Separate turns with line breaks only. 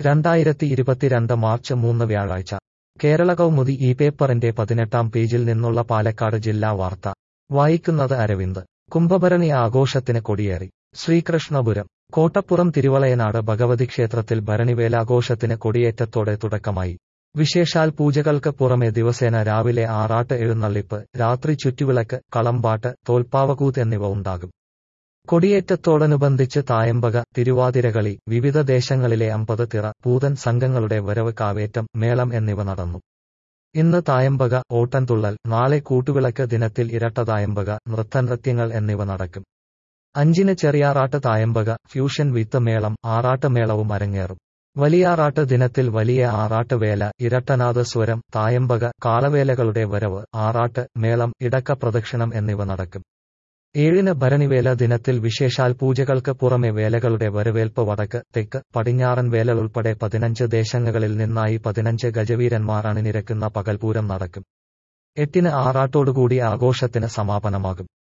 രണ്ടായിരത്തി ഇരുപത്തിരണ്ട് മാർച്ച് മൂന്ന് വ്യാഴാഴ്ച കേരള കൗമുദി ഈ പേപ്പറിന്റെ പതിനെട്ടാം പേജിൽ നിന്നുള്ള പാലക്കാട് ജില്ലാ വാർത്ത വായിക്കുന്നത് അരവിന്ദ് കുംഭഭരണി ആഘോഷത്തിന് കൊടിയേറി ശ്രീകൃഷ്ണപുരം കോട്ടപ്പുറം തിരുവളയനാട് ഭഗവതി ക്ഷേത്രത്തിൽ ഭരണിവേലാഘോഷത്തിന് കൊടിയേറ്റത്തോടെ തുടക്കമായി വിശേഷാൽ പൂജകൾക്ക് പുറമെ ദിവസേന രാവിലെ ആറാട്ട് എഴുന്നള്ളിപ്പ് രാത്രി ചുറ്റുവിളക്ക് കളമ്പാട്ട് തോൽപ്പാവകൂത്ത് എന്നിവ ഉണ്ടാകും കൊടിയേറ്റത്തോടനുബന്ധിച്ച് തായമ്പക തിരുവാതിരകളി വിവിധ ദേശങ്ങളിലെ അമ്പത് തിറ പൂതൻ സംഘങ്ങളുടെ വരവ് കാവേറ്റം മേളം എന്നിവ നടന്നു ഇന്ന് തായമ്പക ഓട്ടൻതുള്ളൽ നാളെ കൂട്ടുവിളക്ക് ദിനത്തിൽ ഇരട്ട തായമ്പക നൃത്തനൃത്യങ്ങൾ എന്നിവ നടക്കും അഞ്ചിന് ചെറിയാറാട്ട് തായമ്പക ഫ്യൂഷൻ വിത്ത് മേളം ആറാട്ട് മേളവും അരങ്ങേറും വലിയാറാട്ട് ദിനത്തിൽ വലിയ ആറാട്ട് വേല ഇരട്ടനാഥ സ്വരം തായമ്പക കാളവേലകളുടെ വരവ് ആറാട്ട് മേളം ഇടക്ക പ്രദക്ഷിണം എന്നിവ നടക്കും ഏഴിന് ഭരണിവേല ദിനത്തിൽ വിശേഷാൽ പൂജകൾക്ക് പുറമെ വേലകളുടെ വരവേൽപ്പ് വടക്ക് തെക്ക് പടിഞ്ഞാറൻ വേല ഉൾപ്പെടെ പതിനഞ്ച് ദേശങ്ങളിൽ നിന്നായി പതിനഞ്ച് ഗജവീരന്മാർ അണിനിരക്കുന്ന പകൽപൂരം നടക്കും എട്ടിന് ആറാട്ടോടുകൂടി ആഘോഷത്തിന് സമാപനമാകും